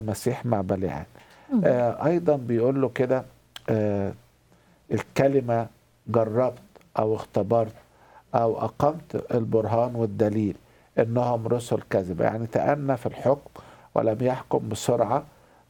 المسيح مع بليعان آه ايضا بيقول له كده آه الكلمه جربت او اختبرت او اقمت البرهان والدليل انهم رسل كذبه يعني تأنى في الحكم ولم يحكم بسرعه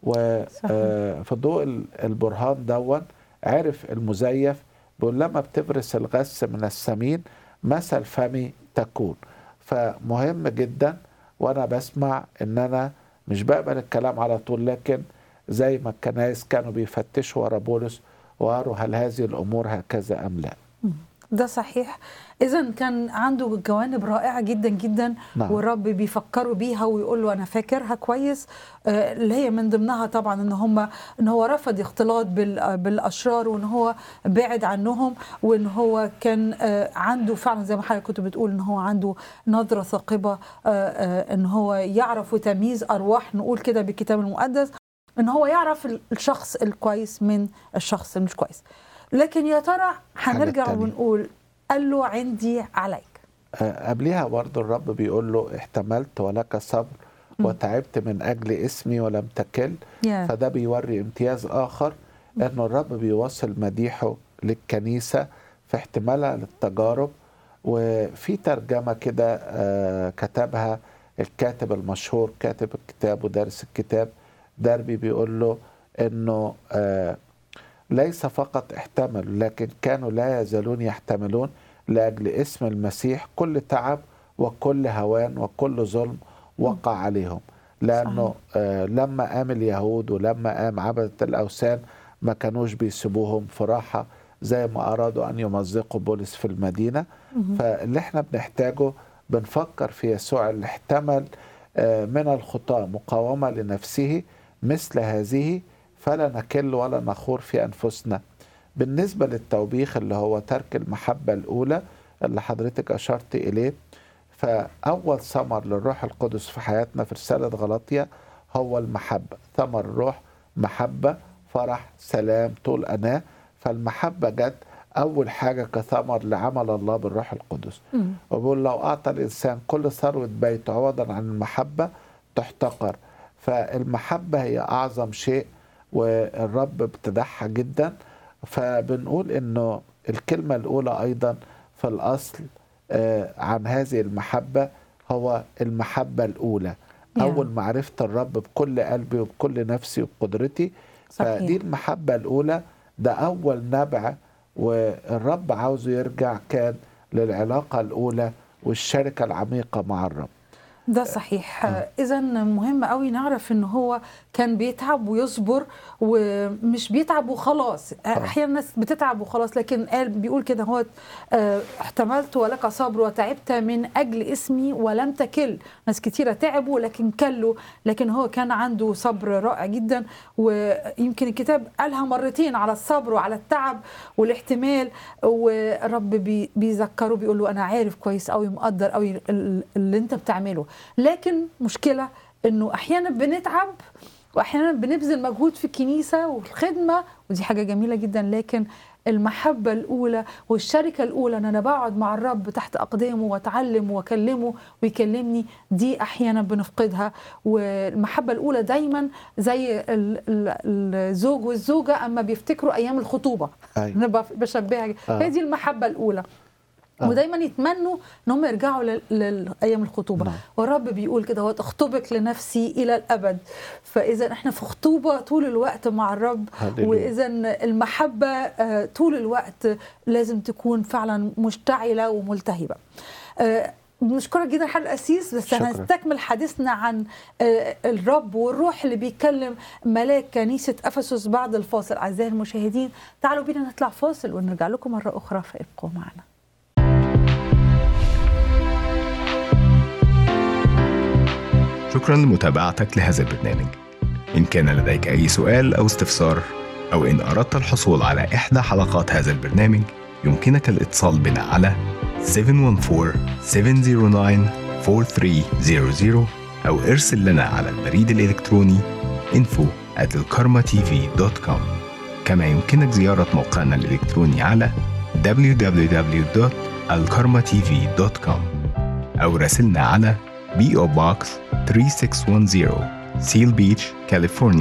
وفي ضوء ال- البرهان دون عرف المزيف بيقول لما بتبرس الغث من السمين مثل فمي تكون فمهم جدا وانا بسمع ان انا مش بقبل الكلام على طول لكن زي ما الكنائس كانوا بيفتشوا ورا بولس وقالوا هل هذه الامور هكذا ام لا ده صحيح اذا كان عنده جوانب رائعه جدا جدا نعم. والرب بيفكروا بيها ويقول له انا فاكرها كويس آه، اللي هي من ضمنها طبعا ان هم ان هو رفض اختلاط بال- بالاشرار وان هو بعد عنهم وان هو كان آه، عنده فعلا زي ما حضرتك كنت بتقول ان هو عنده نظره ثاقبه آه، آه، ان هو يعرف وتمييز ارواح نقول كده بالكتاب المقدس ان هو يعرف الشخص الكويس من الشخص المش كويس لكن يا ترى هنرجع تانية. ونقول قال له عندي عليك آه، قبلها برضو الرب بيقول له احتملت ولك صبر وتعبت من اجل اسمي ولم تكل يا. فده بيوري امتياز اخر انه الرب بيوصل مديحه للكنيسه في احتمالها للتجارب وفي ترجمه كده آه، كتبها الكاتب المشهور كاتب الكتاب ودارس الكتاب دربي بيقول له انه آه، ليس فقط احتملوا لكن كانوا لا يزالون يحتملون لاجل اسم المسيح كل تعب وكل هوان وكل ظلم وقع عليهم لانه آه لما قام اليهود ولما قام عبده الاوثان ما كانوش بيسيبوهم في راحه زي ما ارادوا ان يمزقوا بولس في المدينه فاللي احنا بنحتاجه بنفكر في يسوع اللي احتمل آه من الخطاه مقاومه لنفسه مثل هذه فلا نكل ولا نخور في انفسنا بالنسبه للتوبيخ اللي هو ترك المحبه الاولى اللي حضرتك اشرت اليه فاول ثمر للروح القدس في حياتنا في رساله غلطيه هو المحبه ثمر الروح محبه فرح سلام طول اناه فالمحبه جت اول حاجه كثمر لعمل الله بالروح القدس وبيقول لو اعطى الانسان كل ثروه بيته عوضا عن المحبه تحتقر فالمحبه هي اعظم شيء والرب ابتدعها جدا فبنقول انه الكلمه الاولى ايضا في الاصل آه، عن هذه المحبه هو المحبه الاولى نعم. اول معرفه الرب بكل قلبي وبكل نفسي وبقدرتي صحيح. فدي المحبه الاولى ده اول نبع والرب عاوزه يرجع كان للعلاقه الاولى والشركه العميقه مع الرب ده صحيح اذا مهم قوي نعرف ان هو كان بيتعب ويصبر ومش بيتعب وخلاص احيانا الناس بتتعب وخلاص لكن قال بيقول كده هو آه، احتملت ولك صبر وتعبت من اجل اسمي ولم تكل ناس كتيره تعبوا لكن كلوا لكن هو كان عنده صبر رائع جدا ويمكن الكتاب قالها مرتين على الصبر وعلى التعب والاحتمال والرب بي- بيذكره بيقول له انا عارف كويس قوي مقدر قوي ال- اللي انت بتعمله لكن مشكله انه احيانا بنتعب واحيانا بنبذل مجهود في الكنيسه والخدمه ودي حاجه جميله جدا لكن المحبة الأولى والشركة الأولى أن أنا بقعد مع الرب تحت أقدامه وأتعلم وأكلمه ويكلمني دي أحيانا بنفقدها والمحبة الأولى دايما زي ال- ال- الزوج والزوجة أما بيفتكروا أيام الخطوبة أيوة. أنا بف- بشبهها آه. هي دي المحبة الأولى آه. ودايما يتمنوا ان هم يرجعوا لل- لايام الخطوبه نعم. والرب بيقول كده هو اخطبك لنفسي الى الابد فاذا احنا في خطوبه طول الوقت مع الرب هللويا. واذا المحبه آه، طول الوقت لازم تكون فعلا مشتعله وملتهبه آه، بنشكرك جدا حضرتك القسيس بس شكراً. هنستكمل حديثنا عن آه، الرب والروح اللي بيتكلم ملاك كنيسه افسس بعد الفاصل اعزائي المشاهدين تعالوا بينا نطلع فاصل ونرجع لكم مره اخرى فابقوا معنا شكرا لمتابعتك لهذا البرنامج إن كان لديك أي سؤال أو استفسار أو إن أردت الحصول على إحدى حلقات هذا البرنامج يمكنك الاتصال بنا على 714-709-4300 أو ارسل لنا على البريد الإلكتروني info at الكارما كما يمكنك زيارة موقعنا الإلكتروني على www.alkarmatv.com أو راسلنا على PO Box 3610 سيل بيتش كاليفورنيا